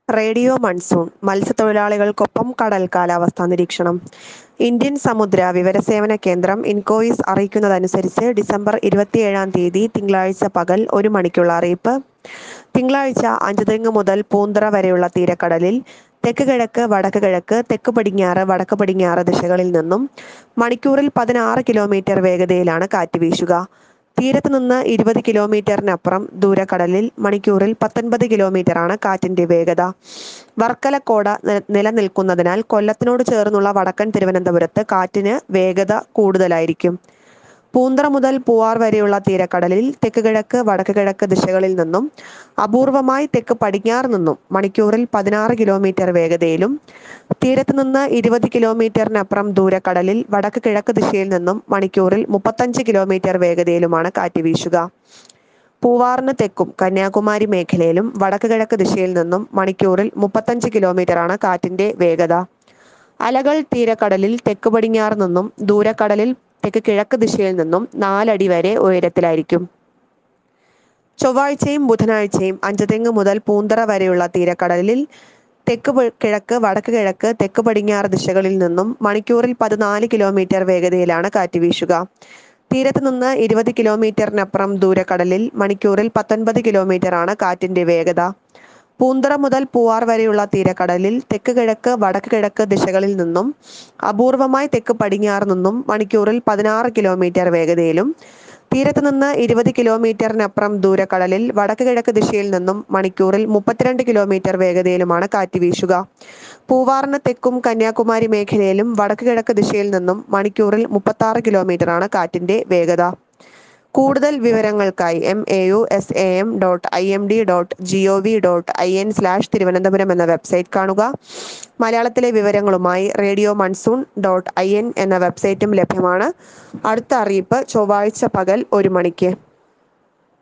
radio monsoon മത്സ്യത്തൊഴിലാളികൾക്കൊപ്പം കടൽ കാലാവസ്ഥാ നിരീക്ഷണം ഇന്ത്യൻ സമുദ്ര വിവരസേവന കേന്ദ്രം ഇൻകോയിസ് അറിയിക്കുന്നതനുസരിച്ച് ഡിസംബർ ഇരുപത്തിയേഴാം തീയതി തിങ്കളാഴ്ച പകൽ ഒരു മണിക്കുള്ള അറിയിപ്പ് തിങ്കളാഴ്ച അഞ്ചുതെങ്ങ് മുതൽ പൂന്തറ വരെയുള്ള തീരക്കടലിൽ തെക്ക് കിഴക്ക് വടക്ക് കിഴക്ക് തെക്ക് പടിഞ്ഞാറ് വടക്ക് പടിഞ്ഞാറ് ദിശകളിൽ നിന്നും മണിക്കൂറിൽ പതിനാറ് കിലോമീറ്റർ വേഗതയിലാണ് കാറ്റ് വീശുക തീരത്ത് നിന്ന് ഇരുപത് കിലോമീറ്ററിനപ്പുറം ദൂരക്കടലിൽ മണിക്കൂറിൽ പത്തൊൻപത് കിലോമീറ്ററാണ് കാറ്റിന്റെ വേഗത വർക്കലക്കോട നി- നിലനിൽക്കുന്നതിനാൽ കൊല്ലത്തിനോട് ചേർന്നുള്ള വടക്കൻ തിരുവനന്തപുരത്ത് കാറ്റിന് വേഗത കൂടുതലായിരിക്കും പൂന്തറ മുതൽ പൂവാർ വരെയുള്ള തീരക്കടലിൽ തെക്ക് കിഴക്ക് വടക്ക് കിഴക്ക് ദിശകളിൽ നിന്നും അപൂർവമായി തെക്ക് പടിഞ്ഞാറ് നിന്നും മണിക്കൂറിൽ പതിനാറ് കിലോമീറ്റർ വേഗതയിലും തീരത്ത് നിന്ന് ഇരുപത് കിലോമീറ്ററിനപ്പുറം ദൂരക്കടലിൽ വടക്ക് കിഴക്ക് ദിശയിൽ നിന്നും മണിക്കൂറിൽ മുപ്പത്തഞ്ച് കിലോമീറ്റർ വേഗതയിലുമാണ് കാറ്റ് വീശുക പൂവാറിന് തെക്കും കന്യാകുമാരി മേഖലയിലും വടക്ക് കിഴക്ക് ദിശയിൽ നിന്നും മണിക്കൂറിൽ മുപ്പത്തഞ്ച് കിലോമീറ്ററാണ് കാറ്റിന്റെ വേഗത അലകൾ തീരക്കടലിൽ തെക്ക് പടിഞ്ഞാറ് നിന്നും ദൂരക്കടലിൽ തെക്ക് കിഴക്ക് ദിശയിൽ നിന്നും നാലടി വരെ ഉയരത്തിലായിരിക്കും ചൊവ്വാഴ്ചയും ബുധനാഴ്ചയും അഞ്ചുതെങ്ങ് മുതൽ പൂന്തറ വരെയുള്ള തീരക്കടലിൽ തെക്ക് പ- കിഴക്ക് വടക്ക് കിഴക്ക് തെക്ക് പടിഞ്ഞാറ് ദിശകളിൽ നിന്നും മണിക്കൂറിൽ പതിനാല് കിലോമീറ്റർ വേഗതയിലാണ് കാറ്റ് വീശുക തീരത്ത് നിന്ന് ഇരുപത് കിലോമീറ്ററിനപ്പുറം ദൂരക്കടലിൽ മണിക്കൂറിൽ പത്തൊൻപത് കിലോമീറ്ററാണ് കാറ്റിന്റെ വേഗത പൂന്തറ മുതൽ പൂവാർ വരെയുള്ള തീരക്കടലിൽ തെക്ക് കിഴക്ക് വടക്ക് കിഴക്ക് ദിശകളിൽ നിന്നും അപൂർവമായി തെക്ക് പടിഞ്ഞാറ് നിന്നും മണിക്കൂറിൽ പതിനാറ് കിലോമീറ്റർ വേഗതയിലും തീരത്ത് നിന്ന് ഇരുപത് കിലോമീറ്ററിനപ്പുറം ദൂരക്കടലിൽ വടക്ക് കിഴക്ക് ദിശയിൽ നിന്നും മണിക്കൂറിൽ മുപ്പത്തിരണ്ട് കിലോമീറ്റർ വേഗതയിലുമാണ് കാറ്റ് വീശുക പൂവാറിന് തെക്കും കന്യാകുമാരി മേഖലയിലും വടക്ക് കിഴക്ക് ദിശയിൽ നിന്നും മണിക്കൂറിൽ മുപ്പത്തി കിലോമീറ്ററാണ് കാറ്റിന്റെ വേഗത കൂടുതൽ വിവരങ്ങൾക്കായി M A U S A M dot I M D dot G O V dot I N slash Thiruvananthapuram എന്ന വെബ്സൈറ്റ് കാണുക മലയാളത്തിലെ വിവരങ്ങളുമായി radio monsoon dot I N എന്ന വെബ്സൈറ്റും ലഭ്യമാണ് അടുത്ത അറിയിപ്പ് ചൊവ്വാഴ്ച പകൽ ഒരു മണിക്ക്